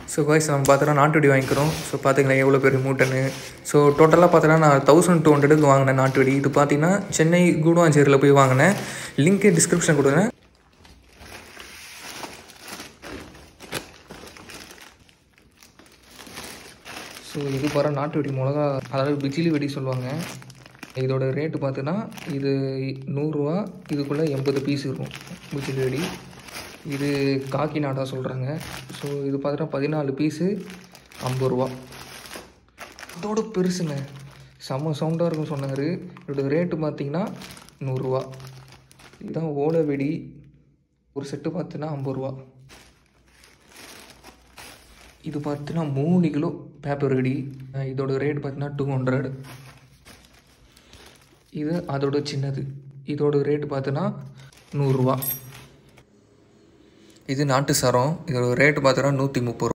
so guys நம்ம பார்த்தோன்னா நாட்டு வெடி வாங்கிக்கிறோம் ஸோ பார்த்தீங்களா எவ்வளோ பெரிய மூட்டைன்னு ஸோ டோட்டலாக பார்த்தோன்னா நான் தௌசண்ட் டூ ஹண்ட்ரடுக்கு வாங்கினேன் நாட்டு வெடி இது பார்த்தீங்கன்னா சென்னை கூடுவாஞ்சேரியில் போய் வாங்கினேன் லிங்க்கு டிஸ்கிரிப்ஷன் கொடுக்குறேன் ஸோ இது பாரு நாட்டு வெடி மிளகா அதாவது பிஜிலி வெடி சொல்லுவாங்க இதோட ரேட்டு பார்த்தீங்கன்னா இது நூறுரூவா இதுக்குள்ளே எண்பது பீஸ் இருக்கும் பிஜிலி வெடி இது காக்கி நாடா சொல்கிறாங்க ஸோ இது பார்த்தீங்கன்னா பதினாலு பீஸு ஐம்பது ரூபா அதோட பெருசுங்க செம்ம சவுண்டாக இருக்கும் சொன்னார் இதோட ரேட்டு பார்த்தீங்கன்னா நூறுரூவா இதுதான் ஓலை வெடி ஒரு செட்டு பார்த்தீங்கன்னா ஐம்பது ரூபா இது பார்த்தீங்கன்னா மூணு கிலோ பேப்பர் வெடி அஹ் இதோட ரேட் பார்த்தீங்கன்னா டூ ஹண்ட்ரட் இது அதோட சின்னது இதோட ரேட்டு பார்த்தீங்கன்னா நூறுரூவா இது நாட்டு சரம் இதோட ரேட்டு பார்த்தீங்கன்னா நூற்றி முப்பது ரூபா